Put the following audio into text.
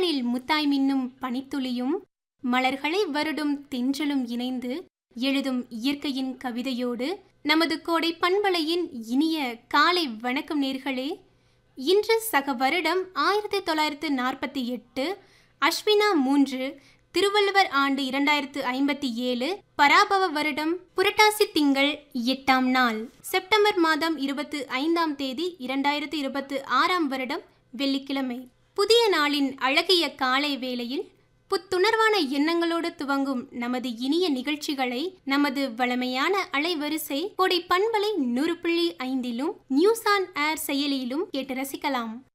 மலைகளில் முத்தாய் மின்னும் பனித்துளியும் மலர்களை வருடும் தென்றலும் இணைந்து எழுதும் இயற்கையின் கவிதையோடு நமது கோடை பண்பலையின் இனிய காலை வணக்கம் நேர்களே இன்று சக வருடம் ஆயிரத்தி தொள்ளாயிரத்து நாற்பத்தி எட்டு அஸ்வினா மூன்று திருவள்ளுவர் ஆண்டு இரண்டாயிரத்து ஐம்பத்தி ஏழு பராபவ வருடம் புரட்டாசி திங்கள் எட்டாம் நாள் செப்டம்பர் மாதம் இருபத்து ஐந்தாம் தேதி இரண்டாயிரத்து இருபத்து ஆறாம் வருடம் வெள்ளிக்கிழமை புதிய நாளின் அழகிய காலை வேளையில் புத்துணர்வான எண்ணங்களோடு துவங்கும் நமது இனிய நிகழ்ச்சிகளை நமது வளமையான அலைவரிசை கொடை பண்பலை நூறு புள்ளி ஐந்திலும் நியூஸ் ஆன் ஏர் செயலியிலும் கேட்டு ரசிக்கலாம்